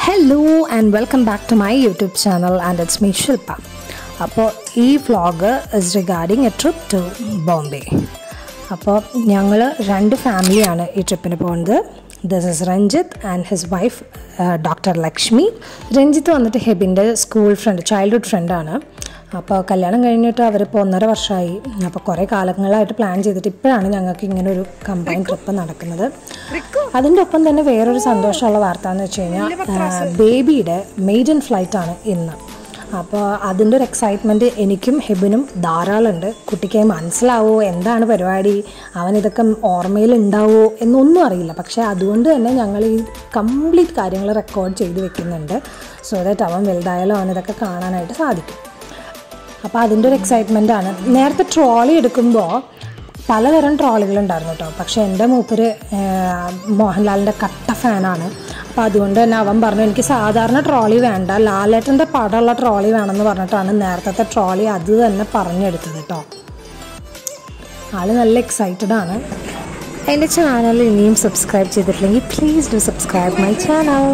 Hello and welcome back to my YouTube channel and it's me Shilpa അപ്പോൾ ഈ vlog is regarding a trip to Bombay അപ്പോൾ ഞങ്ങൾ രണ്ട് ഫാമിലിയാണ് ഈ ട്രിപ്പിന് പോകുന്നത് this is Ranjith and his wife doctor Lakshmi Ranjith വന്നിട്ട് ഹെബിൻ്റെ സ്കൂൾ ഫ്രണ്ട് ചൈൽഡ്ഹുഡ് ഫ്രണ്ടാണ് അപ്പോൾ കല്യാണം കഴിഞ്ഞിട്ട് അവരിപ്പോൾ ഒന്നര വർഷമായി അപ്പോൾ കുറേ കാലങ്ങളായിട്ട് പ്ലാൻ ചെയ്തിട്ട് ഇപ്പോഴാണ് ഞങ്ങൾക്ക് ഇങ്ങനെ ഒരു കമ്പൈൻ ട്രിപ്പ് നടക്കുന്നത് അതിൻ്റെ ഒപ്പം തന്നെ വേറൊരു സന്തോഷമുള്ള വാർത്ത എന്ന് വെച്ച് കഴിഞ്ഞാൽ ബേബിയുടെ മെയ്ഡൻ ഫ്ലൈറ്റ് ആണ് ഇന്ന് അപ്പോൾ അതിൻ്റെ ഒരു എക്സൈറ്റ്മെൻറ്റ് എനിക്കും ഹെബിനും ധാരാളമുണ്ട് കുട്ടിക്ക് മനസ്സിലാവോ എന്താണ് പരിപാടി അവൻ ഇതൊക്കെ ഓർമ്മയിൽ ഉണ്ടാവോ എന്നൊന്നും അറിയില്ല പക്ഷേ അതുകൊണ്ട് തന്നെ ഞങ്ങൾ ഈ കംപ്ലീറ്റ് കാര്യങ്ങൾ റെക്കോർഡ് ചെയ്ത് വെക്കുന്നുണ്ട് സോ ദാറ്റ് അവൻ വലുതായാലും അവൻ ഇതൊക്കെ കാണാനായിട്ട് സാധിക്കും അപ്പോൾ അതിൻ്റെ ഒരു എക്സൈറ്റ്മെൻ്റ് ആണ് നേരത്തെ ട്രോളി എടുക്കുമ്പോൾ പലതരം ട്രോളികൾ ഉണ്ടായിരുന്നു കേട്ടോ പക്ഷേ എൻ്റെ മൂപ്പര് മോഹൻലാലിൻ്റെ കട്ട ഫാനാണ് അപ്പോൾ അതുകൊണ്ട് തന്നെ അവൻ പറഞ്ഞു എനിക്ക് സാധാരണ ട്രോളി വേണ്ട ലാലേട്ടൻ്റെ പടമുള്ള ട്രോളി വേണമെന്ന് പറഞ്ഞിട്ടാണ് നേരത്തെ ട്രോളി അത് തന്നെ പറഞ്ഞെടുത്തത് കേട്ടോ ആള് നല്ല എക്സൈറ്റഡ് ആണ് എൻ്റെ ചാനൽ ഇനിയും സബ്സ്ക്രൈബ് ചെയ്തിട്ടില്ലെങ്കിൽ please do subscribe my channel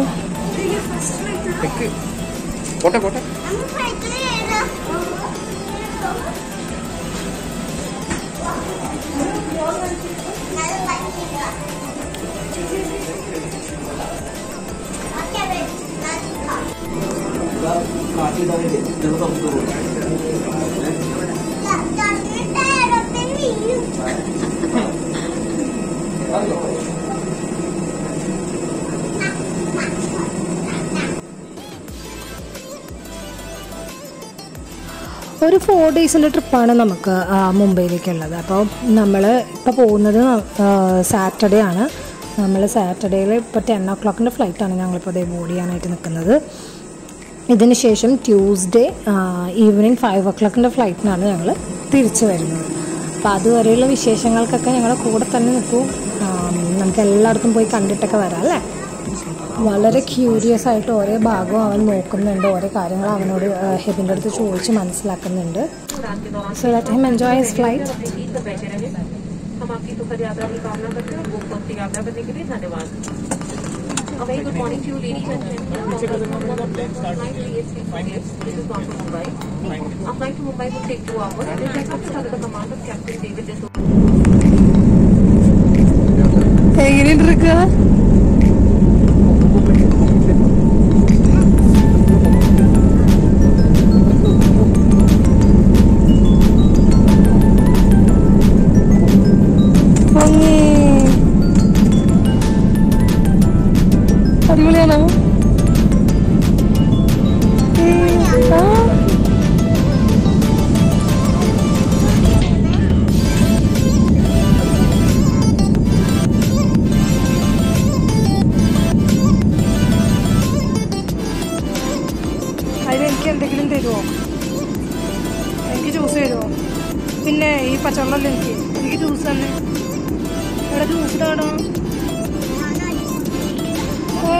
പോട്ടെ പോട്ടെ ഒരു ഫോർ ഡേയ്സിൻ്റെ ട്രിപ്പാണ് നമുക്ക് ആ, മുംബൈയിലേക്കുള്ളത് അപ്പോൾ നമ്മൾ ഇപ്പോൾ പോകുന്നത് സാറ്റർഡേ ആണ് നമ്മൾ സാറ്റർഡേയിൽ ഇപ്പോൾ ടെൻ ഓ ക്ലോക്കിൻ്റെ ഫ്ലൈറ്റാണ് ഞങ്ങളിപ്പോൾ ഇതേ ബോർഡ് ചെയ്യാനായിട്ട് നിൽക്കുന്നത് ഇതിന് ശേഷം ട്യൂസ്ഡേ ഈവനിങ് ഫൈവ് ഓ ക്ലോക്കിൻ്റെ ഫ്ലൈറ്റിനാണ് ഞങ്ങൾ തിരിച്ചു വരുന്നത് അപ്പോൾ അതുവരെയുള്ള വിശേഷങ്ങൾക്കൊക്കെ ഞങ്ങളുടെ കൂടെ തന്നെ നിൽക്കും ആ, നമുക്ക് എല്ലായിടത്തും പോയി കണ്ടിട്ടൊക്കെ വരാം അല്ലേ വളരെ ക്യൂരിയസ് ആയിട്ട് ഓരോ ഭാഗവും അവൻ നോക്കുന്നുണ്ട് ഓരോ കാര്യങ്ങൾ അവനോട് ഹെബിൻ്റെ അടുത്ത് ചോദിച്ച് മനസ്സിലാക്കുന്നുണ്ട് so that him enjoy his flight ईद में बैठे रहे हम आपकी सुखद यात्रा की कामना करते हैं बुक की यात्रा करने के लिए धन्यवाद A very good morning to you, ladies and gentlemen. Flight BSC This is bound for Mumbai. Our flight to Mumbai will take two hours. It is expected under the command of Captain David D'Souza. എങ്ങനെയുണ്ട് അടിപൊളിയാണോ അതിൽ എനിക്ക് എന്തെങ്കിലും തരുമോ എനിക്ക് juice തരുമോ പിന്നെ ഈ പച്ചവെള്ളമല്ല എനിക്ക് എനിക്ക് ജ്യൂസ് തന്നെ ഇവിടെ ജ്യൂസ് ഇടാടോ ഓ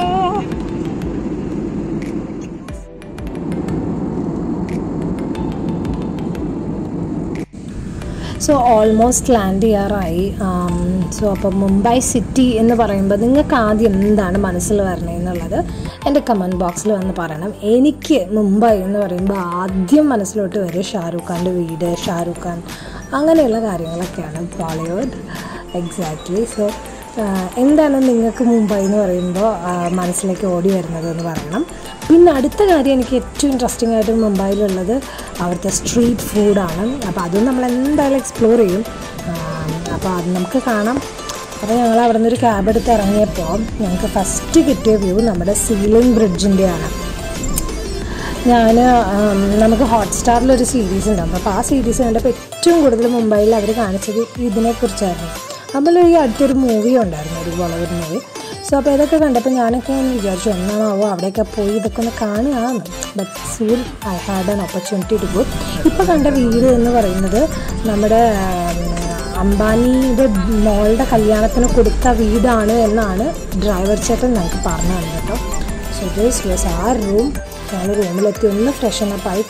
സോ ഓൾമോസ്റ്റ് ലാൻഡ് ചെയ്യാറായി സോ അപ്പോൾ മുംബൈ സിറ്റി എന്ന് പറയുമ്പോൾ നിങ്ങൾക്ക് ആദ്യം എന്താണ് മനസ്സിൽ വരണേ എന്നുള്ളത് എൻ്റെ കമൻറ്റ് ബോക്സിൽ വന്ന് പറയണം എനിക്ക് മുംബൈ എന്ന് പറയുമ്പോൾ ആദ്യം മനസ്സിലോട്ട് വരും ഷാരൂഖ് ഖാൻ്റെ വീട് ഷാരൂഖ് ഖാൻ അങ്ങനെയുള്ള കാര്യങ്ങളൊക്കെയാണ് ബോളിവുഡ് എക്സാക്ട്ലി സോ എന്താണ് നിങ്ങൾക്ക് മുംബൈ എന്ന് പറയുമ്പോൾ ആ, മനസ്സിലേക്ക് ഓടി വരുന്നത് എന്ന് പറയണം പിന്നെ അടുത്ത കാര്യം എനിക്ക് ഏറ്റവും ഇൻട്രസ്റ്റിംഗ് ആയിട്ട് മുംബൈയിലുള്ളത് അവിടുത്തെ സ്ട്രീറ്റ് ഫുഡാണ് അപ്പോൾ അതും നമ്മൾ എന്തായാലും എക്സ്പ്ലോർ ചെയ്യും അപ്പോൾ അത് നമുക്ക് കാണാം അപ്പോൾ ഞങ്ങൾ അവിടെ നിന്ന് ഒരു ക്യാബ് എടുത്ത് ഇറങ്ങിയപ്പോൾ ഞങ്ങൾക്ക് ഫസ്റ്റ് കിട്ടിയ വ്യൂ നമ്മുടെ സീലിംഗ് ബ്രിഡ്ജിൻ്റെയാണ് ഞാൻ നമുക്ക് ഹോട്ട്സ്റ്റാറിലൊരു സീരീസ് ഉണ്ടാകും അപ്പോൾ ആ സീരീസ് കണ്ടപ്പോൾ ഏറ്റവും കൂടുതൽ മുംബൈയിൽ അവർ കാണിച്ചത് ഇതിനെക്കുറിച്ചായിരുന്നു അതുപോലെ ഈ അടുത്തൊരു മൂവി ഉണ്ടായിരുന്നു ഒരു ബോളിവുഡ് മൂവി സോ അപ്പോൾ ഇതൊക്കെ കണ്ടപ്പോൾ ഞാനൊക്കെ ഇങ്ങനെ വിചാരിച്ചു എന്നാണാവോ അവിടെയൊക്കെ പോയി ഇതൊക്കെ ഒന്ന് കാണുകയാണ് but soon I had an opportunity to go ഇപ്പോൾ കണ്ട വീട് എന്ന് പറയുന്നത് നമ്മുടെ ഉം, അംബാനിയുടെ മോളുടെ കല്യാണത്തിന് കൊടുത്ത വീടാണ് എന്നാണ് ഡ്രൈവർ ചേട്ടൻ ഞങ്ങൾക്ക് പറഞ്ഞു തന്നത് കേട്ടോ സോ ദിസ് വാസ് ആ റൂം ഞങ്ങൾ റൂമിലെത്തി ഒന്ന് ഫ്രഷൻ അപ്പ് ആയി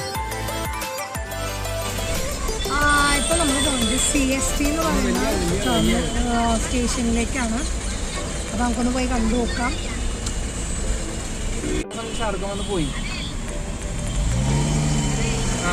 ഇപ്പോൾ നമ്മൾ പോകുന്നത് സി എസ് ടി എന്ന് പറയുന്ന സ്റ്റേഷനിലേക്കാണ് അപ്പോൾ നമുക്കൊന്ന് പോയി കണ്ടു നോക്കാം ഷാർഖം വന്ന് പോയി ആ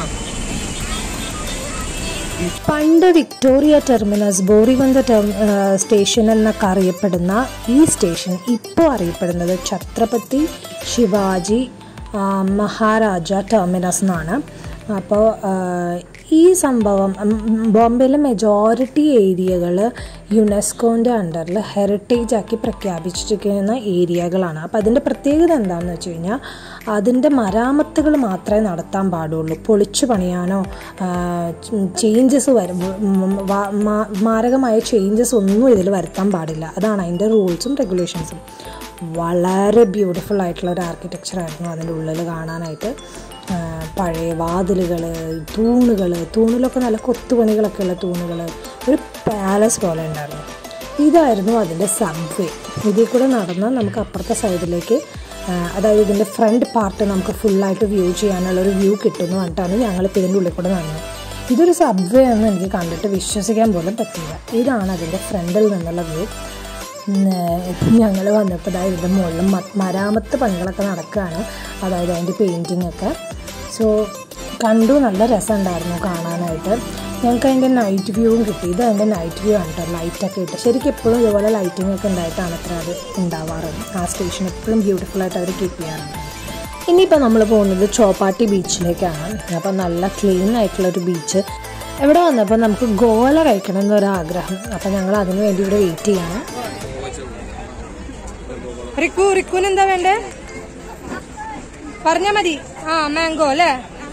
പണ്ട് വിക്ടോറിയ ടെർമിനസ് ബോറിവന്ത ടെർ സ്റ്റേഷൻ എന്നൊക്കെ അറിയപ്പെടുന്ന ഈ സ്റ്റേഷൻ ഇപ്പോൾ അറിയപ്പെടുന്നത് ഛത്രപതി ശിവാജി ആ, മഹാരാജ ടെർമിനസ് എന്നാണ് അപ്പോൾ ഈ സംഭവം ഉം, ബോംബെയിലെ മെജോറിറ്റി ഏരിയകൾ യുനെസ്കോൻ്റെ അണ്ടറിൽ ഹെറിറ്റേജ് ആക്കി പ്രഖ്യാപിച്ചിരിക്കുന്ന ഏരിയകളാണ് അപ്പോൾ അതിൻ്റെ പ്രത്യേകത എന്താണെന്ന് വെച്ച് കഴിഞ്ഞാൽ അതിൻ്റെ മരാമത്തുകൾ മാത്രമേ നടത്താൻ പാടുള്ളൂ പൊളിച്ചു പണിയാനോ ചേഞ്ചസ് വരും ഉം, വ- മാ- മാരകമായ ചേഞ്ചസ് ഒന്നും ഇതിൽ വരുത്താൻ പാടില്ല അതാണ് അതിൻ്റെ റൂൾസും റെഗുലേഷൻസും വളരെ ബ്യൂട്ടിഫുൾ ആയിട്ടുള്ള ഒരു ആർക്കിടെക്ചർ ആയിരുന്നു അതിൻ്റെ ഉള്ളിൽ കാണാനായിട്ട് ആ, പഴയ വാതിലുകൾ തൂണുകൾ തൂണിലൊക്കെ നല്ല കൊത്തുപണികളൊക്കെ ഉള്ള തൂണുകൾ ഒരു പാലസ് പോലെ ഉണ്ടായിരുന്നു ഇതായിരുന്നു അതിൻ്റെ സബ്വേ ഇതിൽ കൂടെ നടന്നാൽ നമുക്ക് അപ്പുറത്തെ സൈഡിലേക്ക് ആ, അതായത് ഇതിൻ്റെ ഫ്രണ്ട് പാർട്ട് നമുക്ക് ഫുള്ളായിട്ട് വ്യൂ ചെയ്യാനുള്ള ഒരു വ്യൂ കിട്ടുമെന്ന് പറഞ്ഞിട്ടാണ് ഞങ്ങളിപ്പോൾ ഇതിൻ്റെ ഉള്ളിൽ കൂടെ നടന്നത് ഇതൊരു സബ്വേ എന്ന് എനിക്ക് കണ്ടിട്ട് വിശ്വസിക്കാൻ പോലും പറ്റില്ല ഇതാണ് അതിൻ്റെ ഫ്രണ്ടിൽ നിന്നുള്ള വ്യൂ ഞങ്ങൾ വന്നപ്പോൾ അതായത് ഇതിൻ്റെ മുകളിൽ മ- മരാമത്ത് പണികളൊക്കെ നടക്കുകയാണ് അതായത് അതിൻ്റെ പെയിൻറ്റിങ് ഒക്കെ സോ കണ്ടു നല്ല രസമുണ്ടായിരുന്നു കാണാനായിട്ട് ഞങ്ങൾക്ക് അതിൻ്റെ നൈറ്റ് വ്യൂവും കിട്ടി ഇത് അതിൻ്റെ നൈറ്റ് വ്യൂ ആണ് കേട്ടോ ലൈറ്റൊക്കെ ഇട്ട് ശരിക്കും എപ്പോഴും ഇതുപോലെ ലൈറ്റിംഗ് ഒക്കെ ഉണ്ടായിട്ടാണ് അത്ര അത് ഉണ്ടാവാറ് ആ സ്റ്റേഷൻ എപ്പോഴും ബ്യൂട്ടിഫുൾ ആയിട്ട് അവർ കീപ്പ് ചെയ്യാറുണ്ട് ഇനിയിപ്പോൾ നമ്മൾ പോകുന്നത് ചോപ്പാട്ടി ബീച്ചിലേക്കാണ് അപ്പോൾ നല്ല ക്ലീൻ ആയിട്ടുള്ള ഒരു ബീച്ച് ഇവിടെ വന്നപ്പോൾ നമുക്ക് ഗോല കഴിക്കണം എന്നൊരാഗ്രഹം അപ്പോൾ ഞങ്ങൾ അതിന് വേണ്ടി ഇവിടെ വെയിറ്റ് ചെയ്യാണ് റിക്കു റിക്കുന് എന്താ വേണ്ടേ പറഞ്ഞാ മതി ആ മാംഗോ അല്ലേ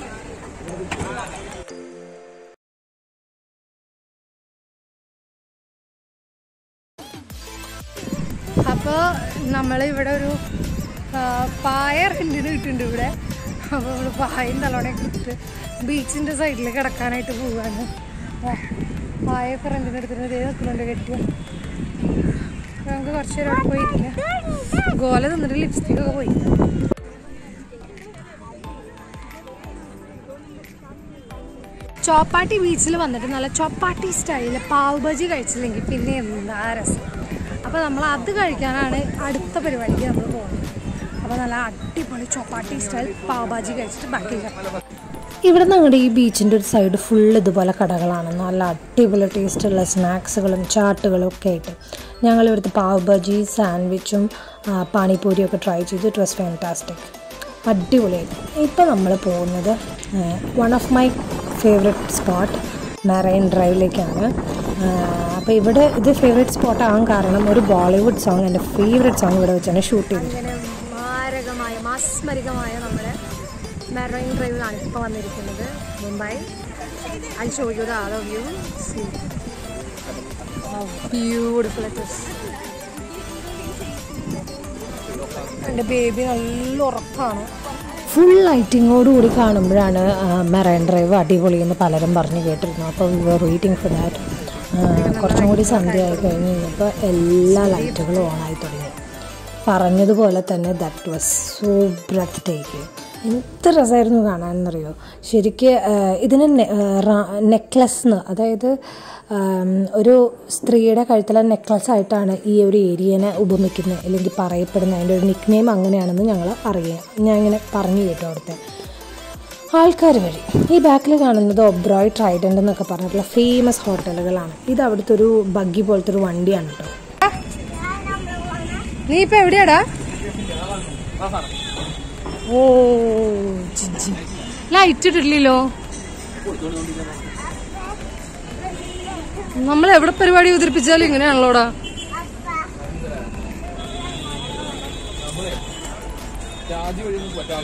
അപ്പോൾ നമ്മൾ ഇവിടെ ഒരു ആ, പായ റെന്റിന് കിട്ടുന്നുണ്ട് ഇവിടെ അപ്പോൾ നമ്മൾ പായും തലോണയൊക്കെ എടുത്തിട്ട് ബീച്ചിൻ്റെ സൈഡിൽ കിടക്കാനായിട്ട് പോവാണ് ആ, പായൊക്കെ റെന്റിന് എടുത്തിട്ട് ഇതേ നിൽക്കുന്നുണ്ട് കെട്ടിയ അപ്പോൾ നമുക്ക് കുറച്ച് നേരം അവിടെ പോയി ഇരിക്കാം ഗോല തിന്നിട്ട് ലിപ്സ്റ്റിക് ഒക്കെ പോയി ചോപ്പാട്ടി ബീച്ചിൽ വന്നിട്ട് നല്ല ചോപ്പാട്ടി സ്റ്റൈലിൽ പാവ് ബജി കഴിച്ചില്ലെങ്കിൽ പിന്നെ എന്താ രസം അപ്പോൾ നമ്മൾ അത് കഴിക്കാനാണ് അടുത്ത പരിപാടിക്ക് നമ്മൾ പോകുന്നത് അപ്പോൾ നല്ല അടിപൊളി ചോപ്പാട്ടി സ്റ്റൈൽ പാവ് ബജി കഴിച്ചിട്ട് ബാക്കി കഴിക്കാം ഇവിടെ ഞങ്ങളുടെ ഈ ബീച്ചിൻ്റെ ഒരു സൈഡ് ഫുൾ ഇതുപോലെ കടകളാണ് നല്ല അടിപൊളി ടേസ്റ്റുള്ള സ്നാക്സുകളും ചാട്ടുകളും ഒക്കെ ആയിട്ട് ഞങ്ങൾ ഇവിടുത്തെ പാവ് ബജി സാൻഡ്വിച്ചും ആ, പാനിപൂരിയും ഒക്കെ ട്രൈ ചെയ്തു ഇറ്റ് വാസ് ഫാൻറ്റാസ്റ്റിക് അടിപൊളിയായിട്ട് ഇപ്പോൾ നമ്മൾ പോകുന്നത് one of my favourite spot marine ഡ്രൈവിലേക്കാണ് അപ്പോൾ ഇവിടെ ഇത് ഫേവറേറ്റ് സ്പോട്ട് ആകാൻ കാരണം ഒരു ബോളിവുഡ് സോങ് എൻ്റെ ഫേവറേറ്റ് സോങ് ഇവിടെ വെച്ചാണ് ഷൂട്ട് ചെയ്തത് അങ്ങനെ മാരകമായ മാസ്മരികമായ നമ്മുടെ മെറൈൻ ഡ്രൈവിലാണ് ഇപ്പോൾ വന്നിരിക്കുന്നത് Mumbai I show you the other view see beautiful it is എൻ്റെ ബേബി നല്ല ഉറപ്പാണ് ഫുൾ ലൈറ്റിങ്ങോടുകൂടി കാണുമ്പോഴാണ് മെറൈൻ ഡ്രൈവ് അടിപൊളി എന്ന് പലരും പറഞ്ഞു കേട്ടിരുന്നു അപ്പോൾ we were waiting for that കുറച്ചും കൂടി സന്ധ്യ ആയി കഴിഞ്ഞ് കഴിഞ്ഞപ്പോൾ എല്ലാ ലൈറ്റുകളും ഓണായി തുടങ്ങി പറഞ്ഞതുപോലെ തന്നെ that was so breathtaking എന്ത് രസമായിരുന്നു കാണാനെന്നറിയോ ശരിക്ക് ആ, ഇതിന് നെക്ലസ് എന്ന് അതായത് ആം, ഒരു സ്ത്രീയുടെ കഴുത്തിലെ നെക്ലസ് ആയിട്ടാണ് ഈ ഒരു ഏരിയനെ ഉപമിക്കുന്നത് അല്ലെങ്കിൽ പറയപ്പെടുന്നത് അതിൻ്റെ ഒരു നിക് നെയിം അങ്ങനെയാണെന്ന് ഞങ്ങൾ അറിയാം ഞാൻ ഇങ്ങനെ പറഞ്ഞു കേട്ടോ അവിടുത്തെ ആൾക്കാർ വഴി ഈ ബാക്കിൽ കാണുന്നത് ഒബ്രോയ് ട്രൈഡൻ്റ് എന്നൊക്കെ പറഞ്ഞിട്ടുള്ള ഫേമസ് ഹോട്ടലുകളാണ് ഇത് അവിടുത്തെ ഒരു ബഗ്ഗി പോലത്തെ ഒരു വണ്ടിയാണ് കേട്ടോ നീ ഇപ്പൊ എവിടെയാടാ ഓ ജിജി ലൈറ്റ് ഇട്ടിട്ടില്ലല്ലോ നമ്മൾ എവിടെ പരിപാടി അവതരിപ്പിച്ചാലും ഇങ്ങനെയാണല്ലോടാ ജാതി വഴിയൊന്നും പറ്റാ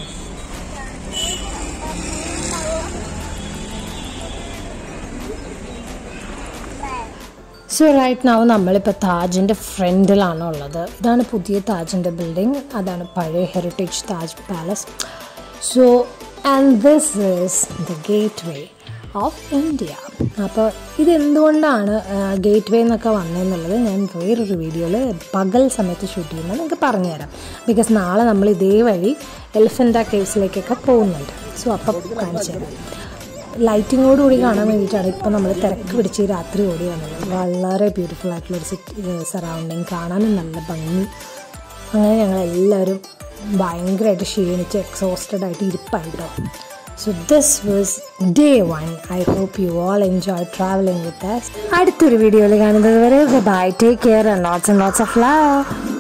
സോ റൈറ്റ് നൗ നമ്മളിപ്പോൾ താജിൻ്റെ ഫ്രണ്ടിലാണ് ഉള്ളത് ഇതാണ് പുതിയ താജിൻ്റെ ബിൽഡിംഗ് അതാണ് പഴയ heritage Taj palace so and this is the gateway of India അപ്പോൾ ഇതെന്തുകൊണ്ടാണ് ഗേറ്റ് വേ എന്നൊക്കെ വന്നതെന്നുള്ളത് ഞാൻ വേറൊരു വീഡിയോയിൽ പകൽ സമയത്ത് ഷൂട്ട് ചെയ്യുമ്പോൾ നിങ്ങൾക്ക് പറഞ്ഞുതരാം ബിക്കോസ് നാളെ നമ്മൾ ഇതേ വഴി എലിഫൻ്റ കേവ്സിലേക്കൊക്കെ പോകുന്നുണ്ട് സോ അപ്പം കാണിച്ചു തരാം ലൈറ്റിങ്ങോട് കൂടി കാണാൻ വേണ്ടിയിട്ടാണ് ഇപ്പോൾ നമ്മൾ തിരക്ക് പിടിച്ച് ഈ രാത്രി ഓടി വന്നത് വളരെ ബ്യൂട്ടിഫുൾ ആയിട്ടുള്ള ഒരു സിറ്റി സറൗണ്ടിങ് കാണാനും നല്ല ഭംഗി അങ്ങനെ ഞങ്ങൾ എല്ലാവരും ഭയങ്കരമായിട്ട് ക്ഷീണിച്ച് എക്സോസ്റ്റഡ് ആയിട്ട് ഇരിപ്പായിട്ടോ so this was day one I hope you all enjoy travelling with അടുത്തൊരു വീഡിയോയിൽ കാണുന്നത് വരെ bye take care and lots and lots of love